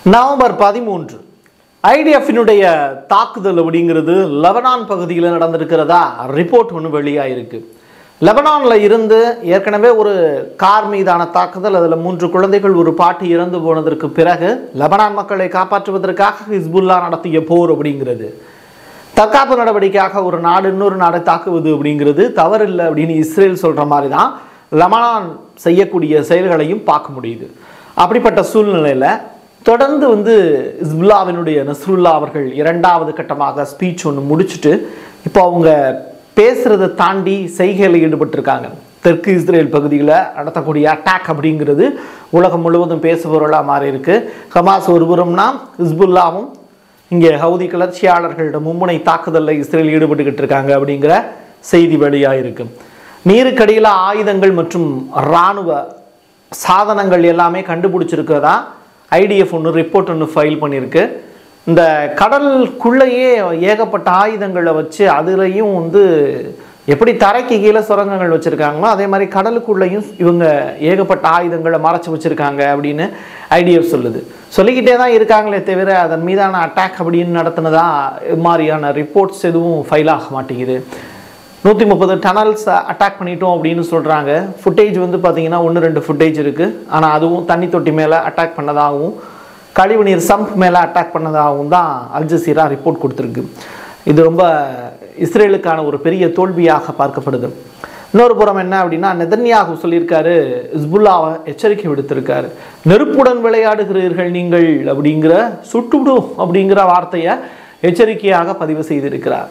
November பதிமூன்று ஐடிஎஃபினுடைய தாக்குதல் அப்படிங்கிறது லெபனான் பகுதியில் நடந்திருக்கிறதா ரிப்போர்ட் ஒன்று வெளியாயிருக்கு லெபனானில் இருந்து ஏற்கனவே ஒரு கார் மீதான தாக்குதல் அதில் மூன்று குழந்தைகள் ஒரு பாட்டி இறந்து போனதற்கு பிறகு லெபனான் மக்களை காப்பாற்றுவதற்காக ஹிஸ்புல்லா நடத்திய போர் அப்படிங்கிறது தற்காப்பு நடவடிக்கையாக ஒரு நாடு இன்னொரு நாடை தாக்குவது அப்படிங்கிறது தவறில்லை அப்படின்னு இஸ்ரேல் சொல்கிற மாதிரி தான் லெபனான் செய்யக்கூடிய செயல்களையும் பார்க்க முடியுது அப்படிப்பட்ட சூழ்நிலையில் தொடர்ந்து வந்து இஸ்புல்லாவினுடைய நஸ்ருல்லா அவர்கள் இரண்டாவது கட்டமாக ஸ்பீச் ஒன்று முடிச்சுட்டு இப்போ அவங்க பேசுகிறத தாண்டி செய்கையில் ஈடுபட்டிருக்காங்க தெற்கு இஸ்ரேல் பகுதியில் நடத்தக்கூடிய அட்டாக் அப்படிங்கிறது உலகம் முழுவதும் பேசுபொருளாக மாறி இருக்கு ஹமாஸ் ஒருபுறம்னா ஹிஸ்புல்லாவும் இங்கே ஹவுதி கிளர்ச்சியாளர்களோட மும்முனை தாக்குதலில் இஸ்ரேல் ஈடுபட்டுக்கிட்டு இருக்காங்க அப்படிங்கிற செய்தி வெளியாக இருக்கு நீருக்கடியில் ஆயுதங்கள் மற்றும் இராணுவ சாதனங்கள் எல்லாமே கண்டுபிடிச்சிருக்கிறதா ஐடிஎஃப் ஒன்று ரிப்போர்ட் ஒன்று ஃபைல் பண்ணியிருக்கு இந்த கடலுக்குள்ளேயே ஏகப்பட்ட ஆயுதங்களை வச்சு அதுலேயும் வந்து எப்படி தரைக்கு கீழே சுரங்கங்கள் வச்சுருக்காங்களோ அதே மாதிரி கடலுக்குள்ளேயும் இவங்க ஏகப்பட்ட ஆயுதங்களை மறைச்சு வச்சுருக்காங்க அப்படின்னு ஐடிஎஃப் சொல்லுது சொல்லிக்கிட்டே தான் இருக்காங்களே தவிர அதன் மீதான அட்டாக் அப்படின்னு நடத்தினதா இது மாதிரியான ரிப்போர்ட்ஸ் எதுவும் ஃபைல் ஆக மாட்டேங்குது நூற்றி முப்பது டனல்ஸ் அட்டாக் பண்ணிட்டோம் அப்படின்னு சொல்கிறாங்க ஃபுட்டேஜ் வந்து பார்த்தீங்கன்னா ஒன்று ரெண்டு ஃபுட்டேஜ் இருக்குது ஆனால் அதுவும் தண்ணி தொட்டி மேலே அட்டாக் பண்ணதாகவும் கழிவுநீர் சம்ப் மேலே அட்டாக் பண்ணதாகவும் தான் அல் ஜசீரா ரிப்போர்ட் கொடுத்துருக்கு இது ரொம்ப இஸ்ரேலுக்கான ஒரு பெரிய தோல்வியாக பார்க்கப்படுது இன்னொரு புறம் என்ன அப்படின்னா நெதன்யாகு சொல்லியிருக்காரு இஸ்புல்லாவை எச்சரிக்கை விடுத்திருக்காரு நெருப்புடன் விளையாடுகிறீர்கள் நீங்கள் அப்படிங்கிற சுட்டுவிடும் அப்படிங்கிற வார்த்தையை எச்சரிக்கையாக பதிவு செய்திருக்கிறார்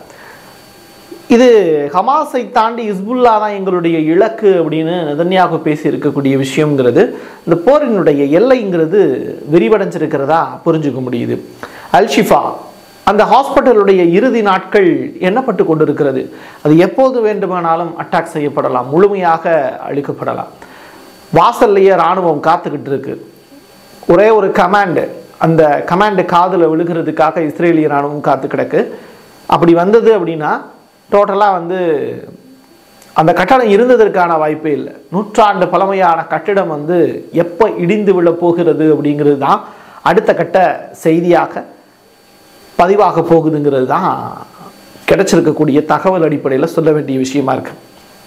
இது ஹமாஸை தாண்டி இஸ்புல்லா தான் எங்களுடைய இலக்கு அப்படின்னு நெதன்யாகு பேசி இருக்கக்கூடிய விஷயங்கிறது இந்த போரினுடைய எல்லைங்கிறது விரிவடைஞ்சிருக்கிறதா புரிஞ்சுக்க முடியுது அல்ஷிஃபா அந்த ஹாஸ்பிட்டலுடைய இறுதி நாட்கள் எண்ணப்பட்டு கொண்டிருக்கிறது அது எப்போது வேண்டுமானாலும் அட்டாக் செய்யப்படலாம் முழுமையாக அழிக்கப்படலாம் வாசல்லையே இராணுவம் காத்துக்கிட்டு இருக்கு ஒரே ஒரு கமாண்டு அந்த கமாண்டு காதில் விழுகிறதுக்காக இஸ்ரேலிய இராணுவம் காத்து கிடக்கு அப்படி வந்தது அப்படின்னா டோட்டலாக வந்து அந்த கட்டடம் இருந்ததற்கான வாய்ப்பே இல்லை நூற்றாண்டு பழமையான கட்டிடம் வந்து எப்போ இடிந்து விழ போகிறது அப்படிங்கிறது தான் அடுத்த கட்ட செய்தியாக பதிவாக போகுதுங்கிறது தான் கிடைச்சிருக்கக்கூடிய தகவல் அடிப்படையில் சொல்ல வேண்டிய விஷயமா இருக்கு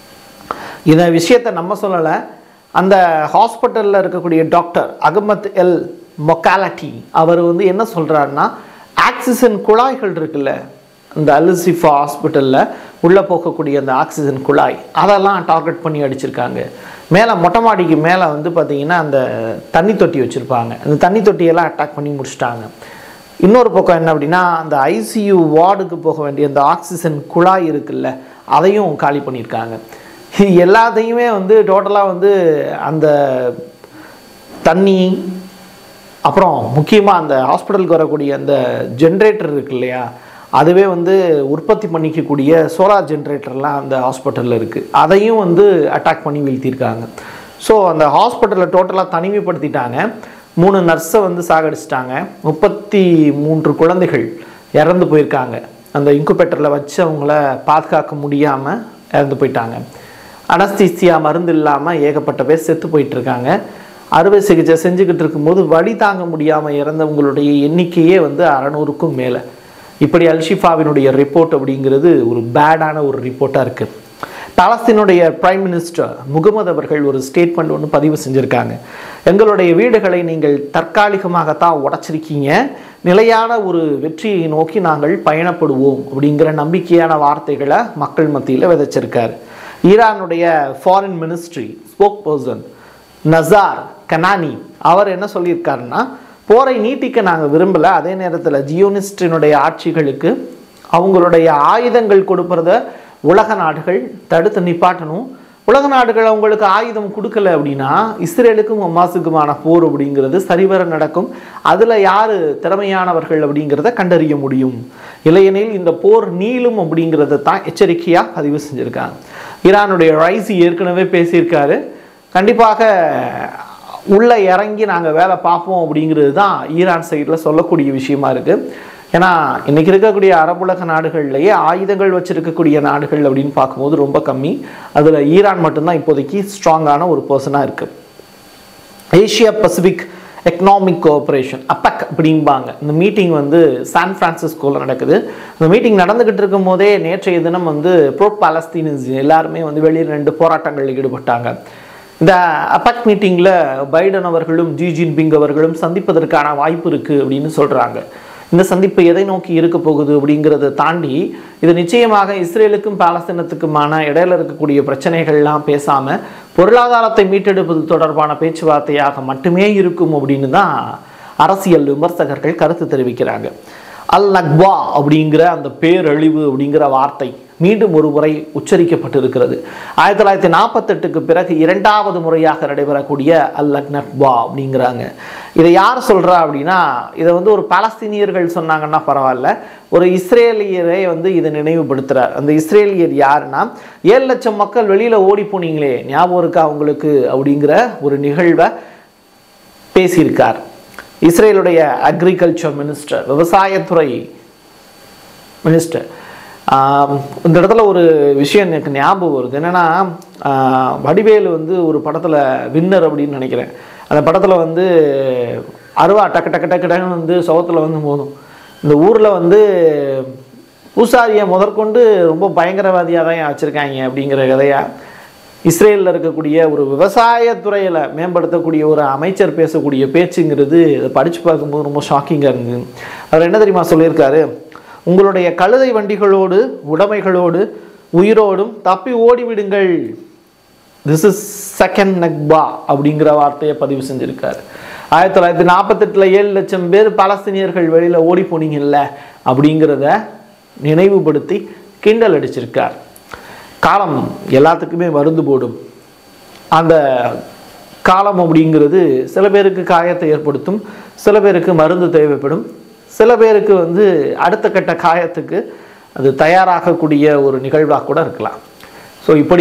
இந்த விஷயத்தை நம்ம சொல்லலை அந்த ஹாஸ்பிட்டலில் இருக்கக்கூடிய டாக்டர் அகமத் எல் மொக்காலட்டி அவர் வந்து என்ன சொல்கிறாருன்னா ஆக்சிஜன் குழாய்கள் இருக்குல்ல இந்த அலிசிஃபா ஹாஸ்பிட்டலில் உள்ளே போகக்கூடிய அந்த ஆக்சிஜன் குழாய் அதெல்லாம் டார்கெட் பண்ணி அடிச்சிருக்காங்க மேலே மொட்டை மாடிக்கு மேலே வந்து பார்த்திங்கன்னா அந்த தண்ணி தொட்டி வச்சுருப்பாங்க அந்த தண்ணி தொட்டியெல்லாம் அட்டாக் பண்ணி முடிச்சிட்டாங்க இன்னொரு பக்கம் என்ன அப்படின்னா அந்த ஐசியூ வார்டுக்கு போக வேண்டிய அந்த ஆக்சிஜன் குழாய் இருக்குல்ல அதையும் காலி பண்ணியிருக்காங்க இது எல்லாத்தையுமே வந்து டோட்டலாக வந்து அந்த தண்ணி அப்புறம் முக்கியமாக அந்த ஹாஸ்பிட்டலுக்கு வரக்கூடிய அந்த ஜென்ரேட்டர் இருக்கு இல்லையா அதுவே வந்து உற்பத்தி பண்ணிக்கக்கூடிய சோலார் ஜென்ரேட்டர்லாம் அந்த ஹாஸ்பிட்டலில் இருக்குது அதையும் வந்து அட்டாக் பண்ணி வீழ்த்தியிருக்காங்க ஸோ அந்த ஹாஸ்பிட்டலை டோட்டலாக தனிமைப்படுத்திட்டாங்க மூணு நர்ஸை வந்து சாகடிச்சிட்டாங்க முப்பத்தி மூன்று குழந்தைகள் இறந்து போயிருக்காங்க அந்த இன்குபேட்டரில் வச்சு அவங்கள பாதுகாக்க முடியாமல் இறந்து போயிட்டாங்க அனஸ்தீசியா மருந்து இல்லாமல் ஏகப்பட்ட பேர் செத்து போயிட்டுருக்காங்க அறுவை சிகிச்சை செஞ்சுக்கிட்டு இருக்கும்போது வழி தாங்க முடியாமல் இறந்தவங்களுடைய எண்ணிக்கையே வந்து அறநூறுக்கும் மேலே இப்படி அல்ஷிஃபாவினுடைய ரிப்போர்ட் அப்படிங்கிறது ஒரு பேடான ஒரு ரிப்போர்ட்டாக இருக்குது பாலஸ்தீனுடைய பிரைம் மினிஸ்டர் முகமது அவர்கள் ஒரு ஸ்டேட்மெண்ட் ஒன்று பதிவு செஞ்சுருக்காங்க எங்களுடைய வீடுகளை நீங்கள் தற்காலிகமாகத்தான் உடைச்சிருக்கீங்க நிலையான ஒரு வெற்றியை நோக்கி நாங்கள் பயணப்படுவோம் அப்படிங்கிற நம்பிக்கையான வார்த்தைகளை மக்கள் மத்தியில் விதைச்சிருக்காரு ஈரானுடைய foreign ministry spokesperson Nasser Kanaani அவர் என்ன சொல்லியிருக்காருன்னா போரை நீட்டிக்க நாங்கள் விரும்பலை அதே நேரத்தில் ஜியோனிஸ்டினுடைய ஆட்சிகளுக்கு அவங்களுடைய ஆயுதங்கள் கொடுப்பறத உலக நாடுகள் தடுத்து நிப்பாட்டணும் உலக நாடுகள் அவங்களுக்கு ஆயுதம் கொடுக்கல அப்படின்னா இஸ்ரேலுக்கும் ஹமாஸுக்குமான போர் அப்படிங்கிறது சரிவர நடக்கும் அதில் யார் திறமையானவர்கள் அப்படிங்கிறத கண்டறிய முடியும் இல்லையெனில் இந்த போர் நீளும் அப்படிங்கிறத தான் எச்சரிக்கையாக பதிவு செஞ்சுருக்காங்க ஈரானுடைய ரைசி ஏற்கனவே பேசியிருக்காரு கண்டிப்பாக உள்ளே இறங்கி நாங்கள் வேலை பார்ப்போம் அப்படிங்கிறது தான் ஈரான் சைடில் சொல்லக்கூடிய விஷயமா இருக்குது ஏன்னா இன்றைக்கி இருக்கக்கூடிய அரபுலக நாடுகள்லேயே ஆயுதங்கள் வச்சுருக்கக்கூடிய நாடுகள் அப்படின்னு பார்க்கும்போது ரொம்ப கம்மி அதில் ஈரான் மட்டும்தான் இப்போதைக்கு ஸ்ட்ராங்கான ஒரு பர்சனாக இருக்குது Asia Pacific economic cooperation APEC அப்படிம்பாங்க இந்த மீட்டிங் வந்து சான் பிரான்சிஸ்கோவில் நடக்குது இந்த மீட்டிங் நடந்துக்கிட்டு இருக்கும் போதே நேற்றைய தினம் வந்து ப்ரோ பாலஸ்தீனிஸ் எல்லாருமே வந்து வெளியில் ரெண்டு போராட்டங்களில் ஈடுபட்டாங்க இந்த அப்பக் மீட்டிங்கில் பைடன் அவர்களும் ஜி ஜின்பிங் அவர்களும் சந்திப்பதற்கான வாய்ப்பு இருக்குது அப்படின்னு சொல்கிறாங்க இந்த சந்திப்பு எதை நோக்கி இருக்க போகுது அப்படிங்கிறத தாண்டி இது நிச்சயமாக இஸ்ரேலுக்கும் பாலஸ்தீனத்துக்குமான இடையில இருக்கக்கூடிய பிரச்சனைகள்லாம் பேசாமல் பொருளாதாரத்தை மீட்டெடுப்பது தொடர்பான பேச்சுவார்த்தையாக மட்டுமே இருக்கும் அப்படின்னு தான் அரசியல் விமர்சகர்கள் கருத்து தெரிவிக்கிறாங்க அல் நக்வா அப்படிங்கிற அந்த பேரழிவு அப்படிங்கிற வார்த்தை மீண்டும் ஒரு முறை உச்சரிக்கப்பட்டிருக்கிறது ஆயிரத்தி தொள்ளாயிரத்தி நாற்பத்தெட்டுக்கு பிறகு இரண்டாவது முறையாக நடைபெறக்கூடிய அல் நக்வா அப்படிங்கிறாங்க இதை யார் சொல்றா அப்படின்னா இதை வந்து ஒரு பாலஸ்தீனியர்கள் சொன்னாங்கன்னா பரவாயில்ல ஒரு இஸ்ரேலியரை வந்து இதை நினைவுபடுத்துறார் அந்த இஸ்ரேலியர் யாருன்னா ஏழு லட்சம் மக்கள் வெளியில ஓடி போனீங்களே ஞாபகம் இருக்கா உங்களுக்கு அப்படிங்கிற ஒரு நிகழ்வை பேசியிருக்கார் இஸ்ரேலுடைய அக்ரிகல்ச்சர் மினிஸ்டர் விவசாயத்துறை மினிஸ்டர் ஆம், இந்த இடத்துல ஒரு விஷயம் எனக்கு ஞாபகம் வருது என்னன்னா ஆஹ், வடிவேலு வந்து ஒரு படத்தில் வின்னர் அப்படின்னு நினைக்கிறேன் அந்த படத்தில் வந்து அருவா டக்கு டக்கு டக்கு டக்குன்னு வந்து சுகத்தில் வந்து மோதும் இந்த ஊரில் வந்து பூசாரியை முதற்கொண்டு ரொம்ப பயங்கரவாதியாக தான் வச்சுருக்காங்க அப்படிங்கிற கதையா இஸ்ரேலில் இருக்கக்கூடிய ஒரு விவசாயத்துறையில் மேம்படுத்தக்கூடிய ஒரு அமைச்சர் பேசக்கூடிய பேச்சுங்கிறது அதை படித்து பார்க்கும்போது ரொம்ப ஷாக்கிங்காக இருந்தது அவர் என்ன தெரியுமா சொல்லியிருக்காரு உங்களுடைய கழுதை வண்டிகளோடு உடைமைகளோடு உயிரோடும் தப்பி ஓடிவிடுங்கள் திஸ் இஸ் செகண்ட் நக்பா அப்படிங்கிற வார்த்தையை பதிவு செஞ்சிருக்காரு ஆயிரத்தி தொள்ளாயிரத்தி நாற்பத்தெட்டில் ஏழு லட்சம் பேர் பாலஸ்தீனியர்கள் வெளியில் ஓடி போனீங்கல்ல அப்படிங்கிறத நினைவுபடுத்தி கிண்டல் அடிச்சிருக்கார் காலம் எல்லாத்துக்குமே மருந்து போடும் அந்த காலம் அப்படிங்கிறது சில பேருக்கு காயத்தை ஏற்படுத்தும் சில பேருக்கு மருந்து தேவைப்படும் சில பேருக்கு வந்து அடுத்த கட்ட காயத்துக்கு அது தயாராகக்கூடிய ஒரு நிகழ்வாக கூட இருக்கலாம் ஸோ இப்படி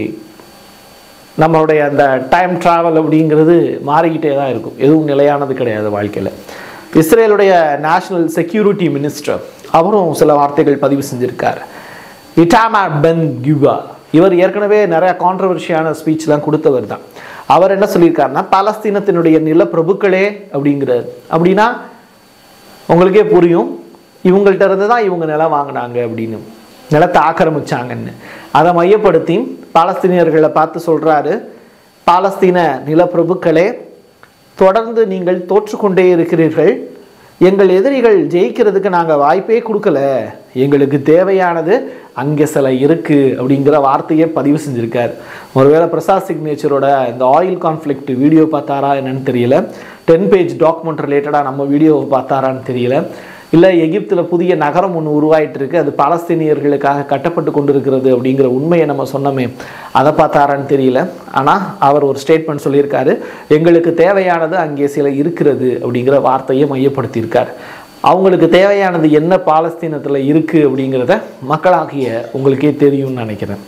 நம்மளுடைய அந்த டைம் ட்ராவல் அப்படிங்கிறது மாறிக்கிட்டே தான் இருக்கும் எதுவும் நிலையானது கிடையாது வாழ்க்கையில் இஸ்ரேலுடைய நேஷனல் செக்யூரிட்டி மினிஸ்டர் அவரும் சில வார்த்தைகள் பதிவு செஞ்சிருக்கார் இட்டாமர் பென் கியூபா இவர் ஏற்கனவே நிறைய கான்ட்ரவர்ஷியான ஸ்பீச்லாம் கொடுத்தவர் தான் அவர் என்ன சொல்லியிருக்காருன்னா பாலஸ்தீனத்தினுடைய நிலப்பிரபுக்களே அப்படிங்கிறார் அப்படின்னா உங்களுக்கே புரியும் இவங்கள்ட்ட இருந்து தான் இவங்க நிலம் வாங்கினாங்க அப்படின்னு நிலத்தை ஆக்கிரமிச்சாங்கன்னு அதை மையப்படுத்தி பாலஸ்தீனியர்களை பார்த்து சொல்றாரு பாலஸ்தீன நிலப்பிரபுக்களே தொடர்ந்து நீங்கள் தோற்றுக்கொண்டே இருக்கிறீர்கள் எங்கள் எதிரிகள் ஜெயிக்கிறதுக்கு நாங்கள் வாய்ப்பே கொடுக்கல எங்களுக்கு தேவையானது அங்கே சில இருக்கு அப்படிங்கிற வார்த்தையை பதிவு செஞ்சிருக்கார் ஒருவேளை பிரசாத் சிக்னேச்சரோட இந்த ஆயில் கான்ஃப்ளிக்ட் வீடியோ பார்த்தாரா என்னன்னு தெரியல டென் பேஜ் டாக்குமெண்ட் ரிலேட்டடாக நம்ம வீடியோவை பார்த்தாரான்னு தெரியல இல்லை எகிப்தில் புதிய நகரம் ஒன்று உருவாயிட்டு இருக்கு அது பாலஸ்தீனியர்களுக்காக கட்டப்பட்டு கொண்டிருக்கிறது அப்படிங்கிற உண்மையை நம்ம சொன்னோமே அதை பார்த்தாரான்னு தெரியல ஆனால் அவர் ஒரு ஸ்டேட்மெண்ட் சொல்லியிருக்காரு எங்களுக்கு தேவையானது அங்கே சில இருக்கிறது அப்படிங்கிற வார்த்தையை மையப்படுத்தியிருக்கார் அவங்களுக்கு தேவையானது என்ன பாலஸ்தீனத்தில் இருக்குது அப்படிங்கிறத மக்களாகிய உங்களுக்கே தெரியும்னு நினைக்கிறேன்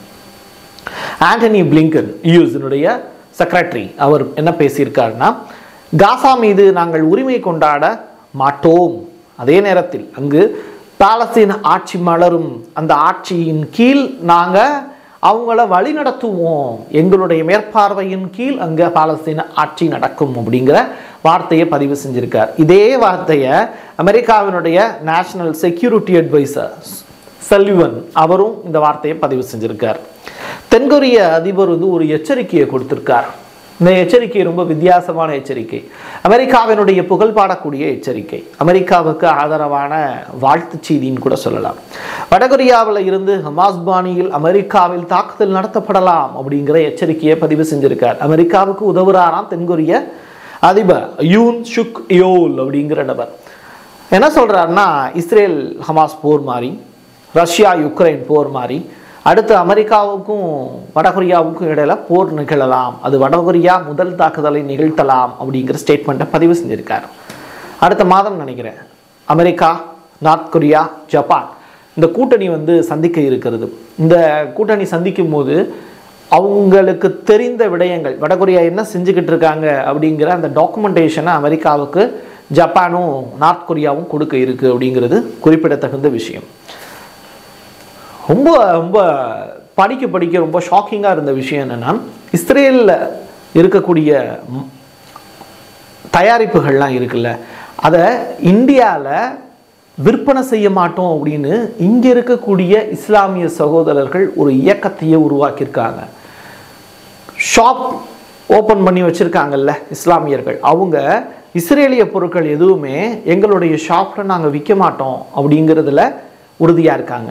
ஆண்டனி பிளிங்கன் யூஎஸ்னுடைய செக்ரட்டரி அவர் என்ன பேசியிருக்காருன்னா காசா மீது நாங்கள் உரிமை கொண்டாட மாட்டோம் அதே நேரத்தில் அங்கு பாலஸ்தீன ஆட்சி மலரும் அந்த ஆட்சியின் கீழ் நாங்கள் அவங்கள வழி நடத்துவோம் எங்களுடைய மேற்பார்வையின் கீழ் அங்கே பாலஸ்தீன ஆட்சி நடக்கும் அப்படிங்கிற வார்த்தையை பதிவு செஞ்சிருக்கார் இதே வார்த்தையை அமெரிக்காவினுடைய நேஷனல் செக்யூரிட்டி அட்வைசர் செல்வன் அவரும் இந்த வார்த்தையை பதிவு செஞ்சிருக்கார் தென்கொரிய அதிபர் வந்து ஒரு எச்சரிக்கையை கொடுத்திருக்கார் இந்த எச்சரிக்கை ரொம்ப வித்தியாசமான எச்சரிக்கை அமெரிக்காவினுடைய புகழ் பாடக்கூடிய எச்சரிக்கை அமெரிக்காவுக்கு ஆதரவான வாழ்த்துச் செய்தின்னு கூட சொல்லலாம் வடகொரியாவில் இருந்து ஹமாஸ் பாணியில் அமெரிக்காவில் தாக்குதல் நடத்தப்படலாம் அப்படிங்கிற எச்சரிக்கையை பதிவு செஞ்சிருக்கார் அமெரிக்காவுக்கு உதவுறாராம் தென்கொரிய அதிபர் யூன் சுக் யோல் அப்படிங்கிற நபர் என்ன சொல்றாருன்னா இஸ்ரேல் ஹமாஸ் போர் மாதிரி ரஷ்யா யுக்ரைன் போர் மாதிரி அடுத்து அமெரிக்காவுக்கும் வடகொரியாவுக்கும் இடையில போர் நிகழலாம் அது வடகொரியா முதல் தாக்குதலை நிகழ்த்தலாம் அப்படிங்கிற ஸ்டேட்மெண்ட்டை பதிவு செஞ்சிருக்கார் அடுத்த மாதம் நினைக்கிறேன் அமெரிக்கா நார்த் கொரியா ஜப்பான் இந்த கூட்டணி வந்து சந்திக்க இருக்கிறது இந்த கூட்டணி சந்திக்கும் போது அவங்களுக்கு தெரிந்த விடயங்கள் வடகொரியா என்ன செஞ்சுக்கிட்டு இருக்காங்க அப்படிங்கிற அந்த டாக்குமெண்டேஷனை அமெரிக்காவுக்கு ஜப்பானும் நார்த் கொரியாவும் கொடுக்க இருக்கு அப்படிங்கிறது குறிப்பிடத்தகுந்த விஷயம் ரொம்ப ரொம்ப படிக்க படிக்க ரொம்ப ஷாக்கிங்காக இருந்த விஷயம் என்னென்னா இஸ்ரேலில் இருக்கக்கூடிய ம், தயாரிப்புகள்லாம் இருக்குல்ல அதை இந்தியாவில் விற்பனை செய்ய மாட்டோம் அப்படின்னு இங்கே இருக்கக்கூடிய இஸ்லாமிய சகோதரர்கள் ஒரு இயக்கத்தையே உருவாக்கியிருக்காங்க ஷாப் ஓப்பன் பண்ணி வச்சுருக்காங்கல்ல இஸ்லாமியர்கள் அவங்க இஸ்ரேலிய பொருட்கள் எதுவுமே எங்களுடைய ஷாப்பில் நாங்கள் விற்க மாட்டோம் அப்படிங்கிறதுல உறுதியாக இருக்காங்க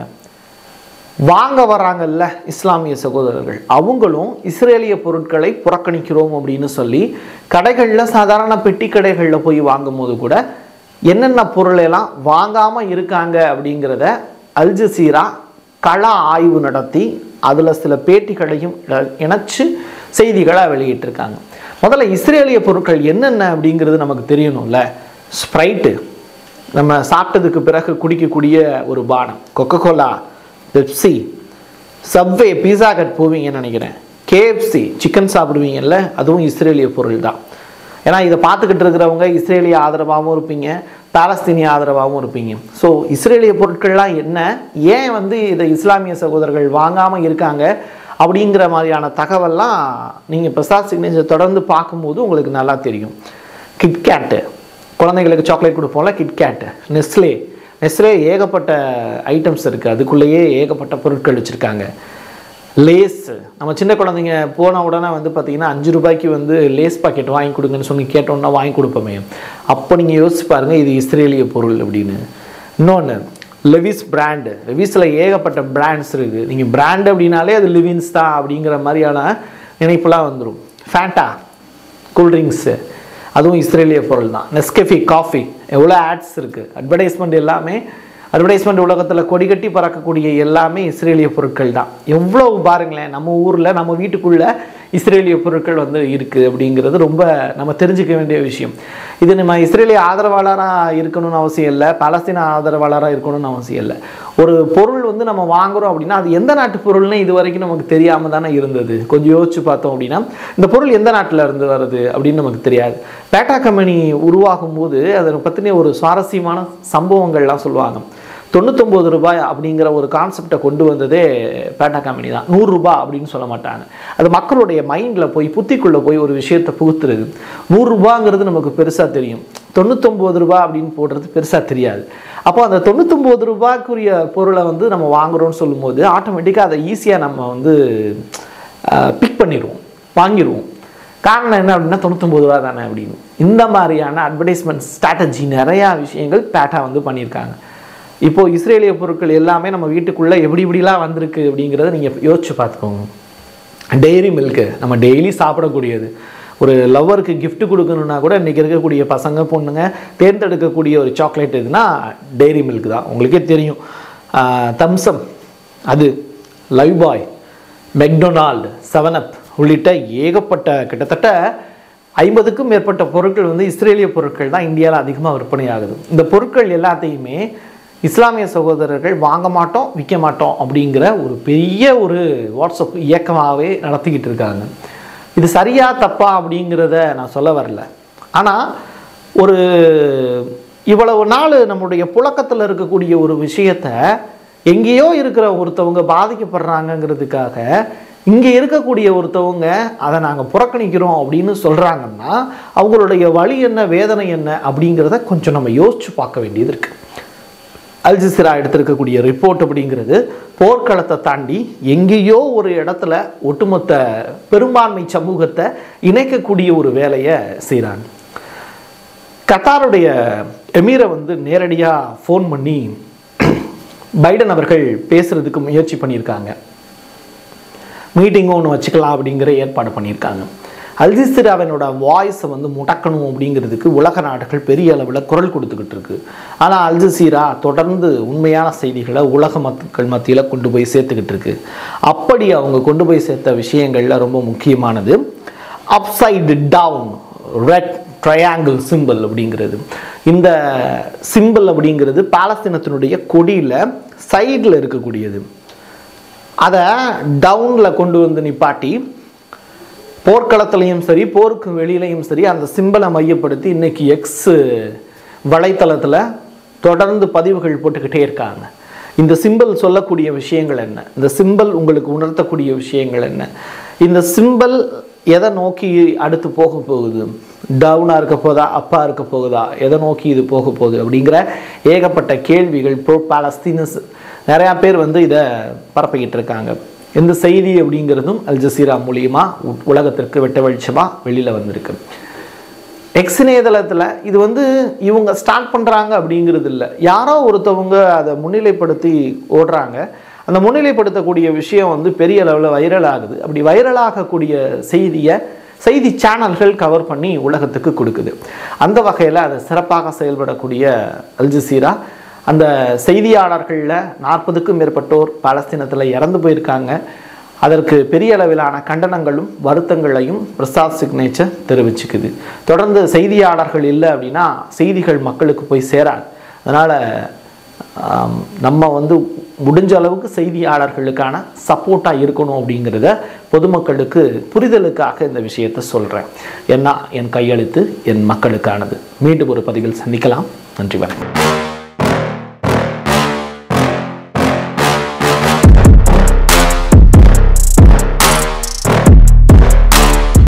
வாங்க வராங்கல்ல இஸ்லாமிய சகோதரர்கள் அவங்களும் இஸ்ரேலிய பொருட்களை புறக்கணிக்கிறோம் அப்படின்னு சொல்லி கடைகளில் சாதாரண பெட்டி கடைகளில் போய் வாங்கும்போது கூட என்னென்ன பொருளெல்லாம் வாங்காமல் இருக்காங்க அப்படிங்கிறத அல் ஜசீரா கள ஆய்வு நடத்தி அதில் சில பேட்டிகளையும் இ- இணைச்சு செய்திகளை வெளியிட்டிருக்காங்க முதல்ல இஸ்ரேலிய பொருட்கள் என்னென்ன அப்படிங்கிறது நமக்கு தெரியணும்ல ஸ்ப்ரைட்டு நம்ம சாப்பிட்டதுக்கு பிறகு குடிக்கக்கூடிய ஒரு பானம் Coca Cola Pepsi Subway pizza hut போவீங்கன்னு நினைக்கிறேன் கேஎஃப்சி சிக்கன் சாப்பிடுவீங்கல்ல அதுவும் இஸ்ரேலிய பொருள் தான் ஏன்னா இதை பார்த்துக்கிட்டு இருக்கிறவங்க இஸ்ரேலிய ஆதரவாகவும் இருப்பீங்க பாலஸ்தீனிய ஆதரவாகவும் இருப்பீங்க ஸோ இஸ்ரேலிய பொருட்கள்லாம் என்ன ஏன் வந்து இதை இஸ்லாமிய சகோதரர்கள் வாங்காமல் இருக்காங்க அப்படிங்கிற மாதிரியான தகவல்லாம் நீங்கள் பிரசாத் சிக்னேச்சர் தொடர்ந்து பார்க்கும்போது உங்களுக்கு நல்லா தெரியும் கிட்கேட்டு குழந்தைங்களுக்கு சாக்லேட் கொடுப்போம்ல கிட்கேட்டு நெஸ்லே நெஸ்லே ஏகப்பட்ட ஐட்டம்ஸ் இருக்குது அதுக்குள்ளேயே ஏகப்பட்ட பொருட்கள் வச்சுருக்காங்க லேஸ் நம்ம சின்ன குழந்தைங்க போன உடனே வந்து பார்த்தீங்கன்னா அஞ்சு ரூபாய்க்கு வந்து லேஸ் பாக்கெட் வாங்கி கொடுங்கன்னு சொல்லி கேட்டோம்னா வாங்கி கொடுப்போமே அப்போ நீங்கள் யோசிச்சு பாருங்க இது இஸ்ரேலிய பொருள் அப்படின்னு இன்னொன்று லெவிஸ் பிராண்டு லெவிஸில் ஏகப்பட்ட பிராண்ட்ஸ் இருக்குது நீங்கள் பிராண்ட் அப்படின்னாலே அது லிவின்ஸ் தான் அப்படிங்கிற மாதிரியான நினைப்பெல்லாம் வந்துடும் ஃபேண்டா கூல்ட்ரிங்க்ஸு அதுவும் இஸ்ரேலிய பொருள் தான் நெஸ்கெஃபி காஃபி எவ்வளோ ஆட்ஸ் இருக்குது அட்வர்டைஸ்மெண்ட் எல்லாமே அட்வர்டைஸ்மெண்ட் உலகத்தில் கொடிகட்டி பறக்கக்கூடிய எல்லாமே இஸ்ரேலிய பொருட்கள் தான் எவ்வளோ பாருங்களேன் நம்ம ஊரில் நம்ம வீட்டுக்குள்ளே இஸ்ரேலிய பொருட்கள் வந்து இருக்குது அப்படிங்கிறது ரொம்ப நம்ம தெரிஞ்சுக்க வேண்டிய விஷயம் இது நம்ம இஸ்ரேலிய ஆதரவாளராக இருக்கணும்னு அவசியம் இல்லை பாலஸ்தீன ஆதரவாளராக இருக்கணும்னு அவசியம் இல்லை ஒரு பொருள் வந்து நம்ம வாங்குறோம் அப்படின்னா அது எந்த நாட்டு பொருள்னு இது வரைக்கும் நமக்கு தெரியாமல் தானே இருந்தது கொஞ்சம் யோசிச்சு பார்த்தோம் அப்படின்னா இந்த பொருள் எந்த நாட்டில் இருந்து வருது அப்படின்னு நமக்கு தெரியாது பேட்டா கம்பெனி உருவாகும் போது அதை பற்றின ஒரு சுவாரஸ்யமான சம்பவங்கள்லாம் சொல்லுவாங்க தொண்ணூத்தொம்பது ரூபாய் அப்படிங்கிற ஒரு கான்செப்டை கொண்டு வந்ததே பேட்டா கம்பெனி தான் நூறுரூபா அப்படின்னு சொல்ல மாட்டாங்க அது மக்களுடைய மைண்டில் போய் புத்திக்குள்ளே போய் ஒரு விஷயத்தை புகுத்துறது நூறுரூபாங்கிறது நமக்கு பெருசாக தெரியும் தொண்ணூத்தொம்பது ரூபாய் அப்படின்னு போடுறது பெருசாக தெரியாது அப்போ அந்த தொண்ணூத்தொம்பது ரூபாய்க்குரிய பொருளை வந்து நம்ம வாங்குறோம்னு சொல்லும்போது ஆட்டோமேட்டிக்காக அதை ஈஸியாக நம்ம வந்து பிக் பண்ணிடுவோம் வாங்கிடுவோம் காரணம் என்ன அப்படின்னா தொண்ணூத்தொம்பது ரூபா தானே அப்படின்னு இந்த மாதிரியான அட்வர்டைஸ்மெண்ட் ஸ்ட்ராட்டஜி நிறையா விஷயங்கள் பேட்டா வந்து பண்ணியிருக்காங்க இப்போ இஸ்ரேலிய பொருட்கள் எல்லாமே நம்ம வீட்டுக்குள்ளே எப்படி இப்படிலாம் வந்திருக்கு அப்படிங்கிறத நீங்கள் யோசிச்சு பார்த்துக்கோங்க டெய்ரி மில்க்கு நம்ம டெய்லி சாப்பிடக்கூடியது ஒரு லவ்வருக்கு gift கொடுக்கணுன்னா கூட இன்றைக்கி இருக்கக்கூடிய பசங்க பொண்ணுங்க தேர்ந்தெடுக்கக்கூடிய ஒரு சாக்லேட் எதுனா டெய்ரி மில்க் தான் உங்களுக்கே தெரியும் தம்சம் அது லைவ் பாய் மெக்டொனால்டு செவனப் உள்ளிட்ட ஏகப்பட்ட கிட்டத்தட்ட ஐம்பதுக்கும் மேற்பட்ட பொருட்கள் வந்து இஸ்ரேலிய பொருட்கள் தான் இந்தியாவில் அதிகமாக விற்பனையாகுது இந்த பொருட்கள் எல்லாத்தையுமே இஸ்லாமிய சகோதரர்கள் வாங்க மாட்டோம் விற்க மாட்டோம் அப்படிங்கிற ஒரு பெரிய ஒரு வாட்ஸ்அப் இயக்கமாகவே நடத்திக்கிட்டு இருக்காங்க இது சரியா தப்பா அப்படிங்கிறத நான் சொல்ல வரல ஆனால் ஒரு இவ்வளவு நாள் நம்முடைய புழக்கத்தில் இருக்கக்கூடிய ஒரு விஷயத்தை எங்கேயோ இருக்கிற ஒருத்தவங்க பாதிக்கப்படுறாங்கங்கிறதுக்காக இங்கே இருக்கக்கூடிய ஒருத்தவங்க அதை நாங்கள் புறக்கணிக்கிறோம் அப்படின்னு சொல்கிறாங்கன்னா அவங்களுடைய வழி என்ன வேதனை என்ன அப்படிங்கிறத கொஞ்சம் நம்ம யோசிச்சு பார்க்க வேண்டியது இருக்குது அல்ஜிசிரா எடுத்திருக்கக்கூடிய ரிப்போர்ட் அப்படிங்கிறது போர்க்களத்தை தாண்டி எங்கேயோ ஒரு இடத்துல ஒட்டுமொத்த பெரும்பான்மை சமூகத்தை இணைக்கக்கூடிய ஒரு வேலையை செய்கிறாங்க கத்தாருடைய எமீரை வந்து நேரடியாக ஃபோன் பண்ணி பைடன் அவர்கள் பேசுறதுக்கு முயற்சி பண்ணியிருக்காங்க மீட்டிங்கும் ஒன்று வச்சுக்கலாம் அப்படிங்கிற ஏற்பாடு பண்ணியிருக்காங்க அல்ஜிசிராவினோட வாய்ஸை வந்து முடக்கணும் அப்படிங்கிறதுக்கு உலக நாடுகள் பெரிய அளவில் குரல் கொடுத்துக்கிட்டு இருக்கு ஆனால் அல்ஜசீரா தொடர்ந்து உண்மையான செய்திகளை உலக மக்கள் மத்தியில் கொண்டு போய் சேர்த்துக்கிட்டு இருக்கு அப்படி அவங்க கொண்டு போய் சேர்த்த விஷயங்களில் ரொம்ப முக்கியமானது upside down red triangle symbol அப்படிங்கிறது இந்த சிம்பிள் அப்படிங்கிறது பாலஸ்தீனத்தினுடைய கொடியில் சைடில் இருக்கக்கூடியது அதை டவுனில் கொண்டு வந்து நிப்பாட்டி போர்க்களத்துலையும் சரி போருக்கு வெளியிலையும் சரி அந்த சிம்பலை மையப்படுத்தி இன்னைக்கு எக்ஸ் வலைத்தளத்தில் தொடர்ந்து பதிவுகள் போட்டுக்கிட்டே இருக்காங்க இந்த சிம்பல் சொல்லக்கூடிய விஷயங்கள் என்ன இந்த சிம்பல் உங்களுக்கு உணர்த்தக்கூடிய விஷயங்கள் என்ன இந்த சிம்பல் எதை நோக்கி அடுத்து போக போகுது டவுனாக இருக்க போதா அப்பா இருக்க போகுதா எதை நோக்கி இது போக போகுது அப்படிங்கிற ஏகப்பட்ட கேள்விகள் ப்ரோ பாலஸ்தீனஸ் நிறையா பேர் வந்து இதை பரப்பிக்கிட்டு இருக்காங்க இந்த செய்தி அப்படிங்கிறதும் அல் ஜசீரா மூலியமா உ- உலகத்திற்கு வெட்ட வெளிச்சமாக வெளியில் வந்திருக்கு எக்ஸ் இணையதளத்தில் இது வந்து இவங்க ஸ்டார்ட் பண்ணுறாங்க அப்படிங்கிறது இல்லை யாரோ ஒருத்தவங்க அதை முன்னிலைப்படுத்தி ஓடுறாங்க அந்த முன்னிலைப்படுத்தக்கூடிய விஷயம் வந்து பெரிய அளவில் வைரல் ஆகுது அப்படி வைரல் ஆகக்கூடிய செய்தியை செய்தி சேனல்கள் கவர் பண்ணி உலகத்துக்கு கொடுக்குது அந்த வகையில் அது சிறப்பாக செயல்படக்கூடிய அல் ஜசீரா அந்த செய்தியாளர்களில் நாற்பதுக்கும் மேற்பட்டோர் பாலஸ்தீனத்தில் இறந்து போயிருக்காங்க அதற்கு பெரிய அளவிலான கண்டனங்களும் வருத்தங்களையும் பிரசாத் சிக்னேச்சர் தெரிவிச்சுக்குது தொடர்ந்து செய்தியாளர்கள் இல்லை அப்படின்னா செய்திகள் மக்களுக்கு போய் சேராது அதனால் நம்ம வந்து முடிஞ்ச அளவுக்கு செய்தியாளர்களுக்கான சப்போர்ட்டாக இருக்கணும் அப்படிங்கிறத பொதுமக்களுக்கு புரிதலுக்காக இந்த விஷயத்தை சொல்கிறேன் ஏன்னா என் கையெழுத்து என் மக்களுக்கானது மீண்டும் ஒரு பதிவில் சந்திக்கலாம் நன்றி வணக்கம்